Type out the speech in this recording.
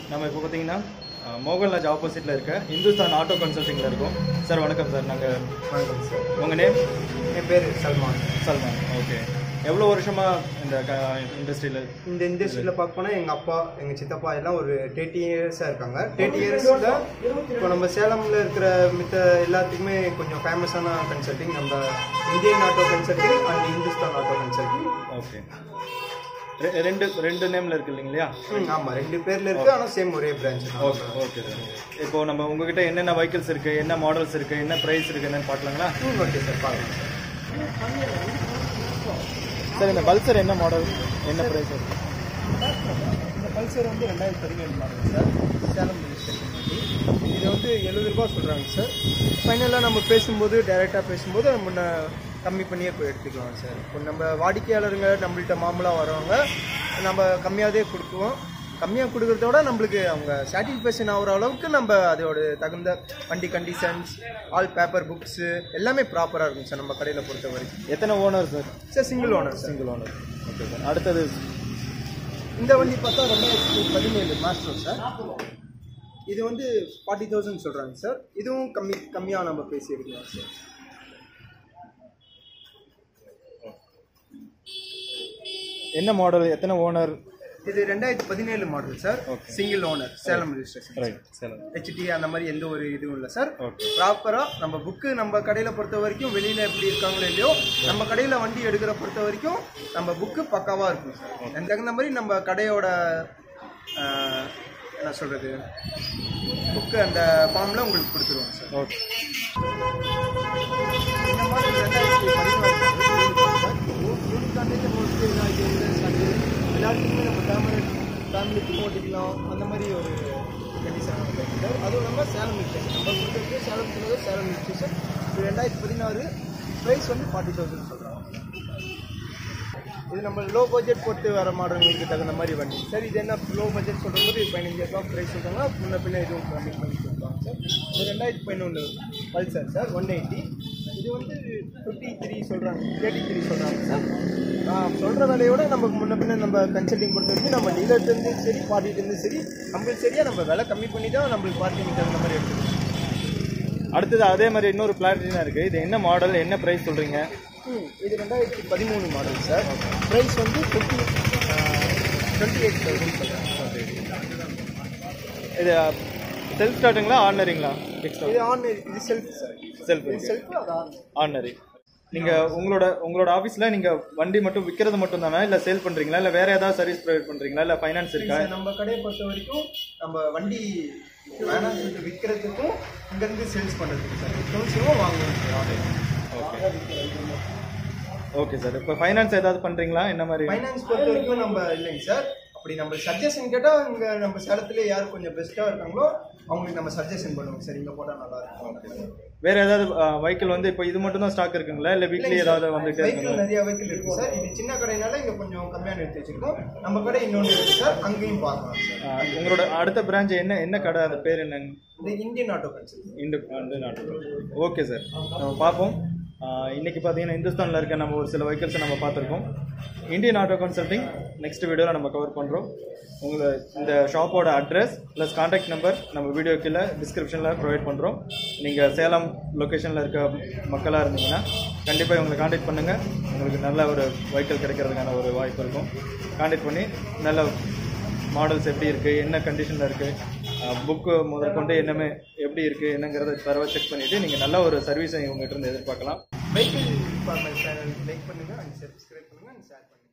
நம்ம இப்போ பார்த்தீங்கன்னா அஹ், மோகன்லாஜ் ஆப்போசிட்டில் இருக்க இந்துஸ்தான் ஆட்டோ கன்சல்ட்டிங்கில் இருக்கோம் சார் வணக்கம் சார் நாங்கள் வணக்கம் சார் உங்கள் நேம் என் பேர் சல்மான் சல்மான் ஓகே எவ்வளோ வருஷமாக இந்த க இண்டஸ்ட்ரியில் இந்த இண்டஸ்ட்ரியில் பார்க்க போனால் எங்கள் அப்பா எங்கள் சித்தப்பா எல்லாம் ஒரு தேர்ட்டி இயர்ஸாக இருக்காங்க தேர்ட்டி இயர்ஸில் இப்போ நம்ம சேலமில் இருக்கிற மித்த எல்லாத்துக்குமே கொஞ்சம் ஃபேமஸான கன்சல்டிங் நம்ம Indian auto consulting and Hindustan auto consulting okay ரெ- ரெண்டு ரெண்டு நேமில் இருக்கு இல்லைங்களா ம் ஆமாம் ரெண்டு பேரில் இருக்குது ஆனால் சேம் ஒரே பிரான்ச் ஓகே ஓகே சார் இப்போ நம்ம உங்ககிட்ட என்னென்ன வெஹிக்கிள்ஸ் இருக்குது என்ன மாடல்ஸ் இருக்குது என்ன ப்ரைஸ் இருக்குது என்னன்னு பார்க்கலாங்களா ம் ஓகே சார் பார்க்கலாம் சார் இந்த பல்சர் என்ன மாடல் என்ன ப்ரைஸ் இந்த பல்சர் வந்து ரெண்டாயிரத்தி பதினேழு மாடல் சார் சேலம் ரெஜிஸ்ட்ரேஷன் வண்டி இது வந்து எழுபது ரூபா சொல்கிறாங்க சார் ஃபைனலாக நம்ம பேசும்போது டைரெக்டாக பேசும்போது நம்ம முன்ன கம்மி பண்ணியே போய் எடுத்துக்கலாம் சார் இப்போ நம்ம வாடிக்கையாளருங்க நம்மள்ட்ட மாமூலாக வரவங்க நம்ம கம்மியாகவே கொடுக்குவோம் கம்மியாக கொடுக்குறத விட நம்மளுக்கு அவங்க சாட்டிஸ்ஃபேக்ஷன் ஆகிற அளவுக்கு நம்ம அதோட தகுந்த வண்டி கண்டிஷன்ஸ் ஆல் பேப்பர் புக்ஸு எல்லாமே ப்ராப்பராக இருக்கும் சார் நம்ம கடையில் பொறுத்த வரைக்கும் எத்தனை owner sir sir single owner sir single owner okay sir அடுத்தது இந்த வண்டி பார்த்தா ரெண்டாயிரத்தி பதினேழு மாஸ்டர் சார் இது வந்து ஃபார்ட்டி தௌசண்ட் சொல்கிறாங்க சார் இதுவும் கம்மி கம்மியாக நம்ம பேசி எடுக்கலாம் சார் என்ன மாடல் எத்தனை ஓனர் இது ரெண்டாயிரத்தி பதினேழு model sir Okay. Single owner Salem registration right Salem HD அந்த மாதிரி எந்த ஒரு இதுவும் இல்லை சார் ஓகே ப்ராப்பராக நம்ம புக்கு நம்ம கடையில் பொறுத்த வரைக்கும் வெளியில் எப்படி இருக்காங்களோ இல்லையோ நம்ம கடையில் வண்டி எடுக்கிற பொறுத்த வரைக்கும் நம்ம புக்கு பக்காவாக இருக்கும் சார் அதுக்கு தகுந்த மாதிரி நம்ம கடையோட ஆஹ், என்ன சொல்கிறது புக்கு அந்த ஃபார்மில் உங்களுக்கு கொடுத்துருவோம் சார் ஓகே இந்த மாதிரி ரெண்டாயிரத்தி பதினாறு மோஸ்ட்லி எல்லாருக்குமே நம்ம ஃபேமிலி ஃபேமிலிக்கு ஓட்டிக்கலாம் அந்த மாதிரி ஒரு கண்டிஷன் சார் அதுவும் இல்லாமல் சேலம் மில் ஸ்டேஷன் நம்ம கொடுக்குறது சேலம் சொன்னது சேலம் மில் ஸ்டேஷன் இது ரெண்டாயிரத்தி பதினாறு ப்ரைஸ் வந்து ஃபார்ட்டி தௌசண்ட் சொல்கிறோம் இது நம்ம லோ பட்ஜெட் போட்டு வர மாடல்களுக்கு தகுந்த மாதிரி வண்டி சார் இது என்ன லோ பட்ஜெட் சொல்லும்போது பதினஞ்சாயிரம் ரூபா ப்ரைஸ் சொல்கிறாங்க முன்ன பின்ன இதுவும் கம்மி பண்ணி கொடுப்பாங்க சார் இது ரெண்டாயிரத்தி பதினொன்று பல்சர் சார் ஒன் எயிட்டி இது வந்து ஃபிஃப்டி த்ரீ சொல்கிறாங்க தேர்ட்டி த்ரீ சொல்கிறாங்க சார் சொல்கிற விலையோட நம்ம முன்ன பின்ன நம்ம கன்சல்டிங் பொறுத்த வரைக்கும் நம்ம டீலர்லேருந்து சரி பார்ட்டிலேருந்து சரி நம்மளுக்கு சரியாக நம்ம விலை கம்மி பண்ணி தான் நம்மளுக்கு பார்ட்டிக்கு தகுந்த மாதிரி எடுத்துக்கணும் அடுத்தது அதே மாதிரி இன்னொரு பிளாட்டினா இருக்குது இது என்ன மாடல் என்ன ப்ரைஸ் சொல்கிறீங்க ம், இது ரெண்டாயிரத்தி பதிமூணு மாடல் சார் ப்ரைஸ் வந்து ஃபிஃப்டி டுவெண்ட்டி எயிட் தௌசண்ட் சொல்கிறேன் இது செல்ஃப் ஸ்டார்ட்டுங்களா ஆர்டினரிங்களா எக்ஸ்ட்ரா இது ஆன் இது செல்ஃப் சார் செல்ஃப் இது செல்ஃப் அது ஆன் ஆர்டினரி நீங்கள் உங்களோட உங்களோட ஆஃபீஸில் நீங்கள் வண்டி மட்டும் விற்கிறது மட்டும் தானே இல்லை சேல் பண்ணுறீங்களா இல்லை வேறு ஏதாவது சர்வீஸ் ப்ரொவைட் பண்ணுறீங்களா இல்லை ஃபைனான்ஸ் இருக்கா சார் நம்ம கடையை பொறுத்த வரைக்கும் நம்ம வண்டி வேணாம் சொல்லிட்டு விற்கிறதுக்கும் இங்கேருந்து சேல்ஸ் பண்ணுறதுக்கு சார் விற்கவும் வாங்குவோம் சார் ஓகே சார் இப்போ ஃபைனான்ஸ் ஏதாவது பண்ணுறீங்களா என்ன மாதிரி ஃபைனான்ஸ் பொறுத்த வரைக்கும் நம்ம இல்லைங்க சார் அப்படி நம்ம சஜஷன் கேட்டால் இங்கே நம்ம சேலத்துல யார் கொஞ்சம் பெஸ்ட்டாக இருக்காங்களோ அவங்களுக்கு நம்ம சஜஷன் பண்ணுவோம் சார் இங்கே போட்டால் நல்லா இருக்கும் வேற ஏதாவது வெஹிக்கிள் வந்து இப்போ இது மட்டும் தான் ஸ்டாக் இருக்குங்களா இல்லை வீக்லி ஏதாவது வந்துட்டே வெஹிக்கிள் இருக்குங்களா நிறைய வெஹிக்கிள் இருக்கு சார் இது சின்ன கடைனால இங்க கொஞ்சம் கம்மியா நிறுத்தி வச்சிருக்கோம் நம்ம கடை இன்னொன்று இருக்கு சார் அங்கேயும் பார்க்கலாம் சார் ஆ, உங்களோட அடுத்த பிரான்ச் என்ன என்ன கடை அந்த பேர் என்னங்க இது இந்தியன் ஆட்டோ கன்சல்ட் இண்டு அந்த நாட்டு ஓகே சார் நம்ம பார்ப்போம் ஆ, இன்னைக்கு பார்த்தீங்கன்னா இந்துஸ்தானில் இருக்க நம்ம ஒரு சில வெஹிக்கிள்ஸை நம்ம பார்த்துருக்கோம் இந்தியன் ஆட்டோ கன்சல்ட்டிங் நெக்ஸ்ட் வீடியோவில் நம்ம கவர் பண்ணுறோம் உங்களை இந்த ஷாப்போட அட்ரஸ் ப்ளஸ் காண்டாக்ட் நம்பர் நம்ம வீடியோ கீழே டிஸ்கிரிப்ஷனில் ப்ரொவைட் பண்ணுறோம் நீங்கள் சேலம் லொக்கேஷனில் இருக்க மக்களாக இருந்தீங்கன்னா கண்டிப்பாக இவங்களை காண்டாக்ட் பண்ணுங்கள் உங்களுக்கு நல்ல ஒரு வெஹிக்கிள் கிடைக்கிறதுக்கான ஒரு வாய்ப்பு இருக்கும் காண்டாக்ட் பண்ணி நல்ல மாடல்ஸ் எப்படி இருக்குது என்ன கண்டிஷனில் இருக்குது புக்கு முதற்கொண்டு என்னமே எப்படி இருக்குது என்னங்கிறத தரவை செக் பண்ணிவிட்டு நீங்கள் நல்ல ஒரு சர்வீஸை இவங்ககிட்ட இருந்து எதிர்பார்க்கலாம் வெஹிக்கிள் டிபார்ட்மெண்ட் சேனல் லைக் பண்ணுங்க அண்ட் சப்ஸ்கிரைப் பண்ணுங்க அண்ட் ஷேர் பண்ணுங்க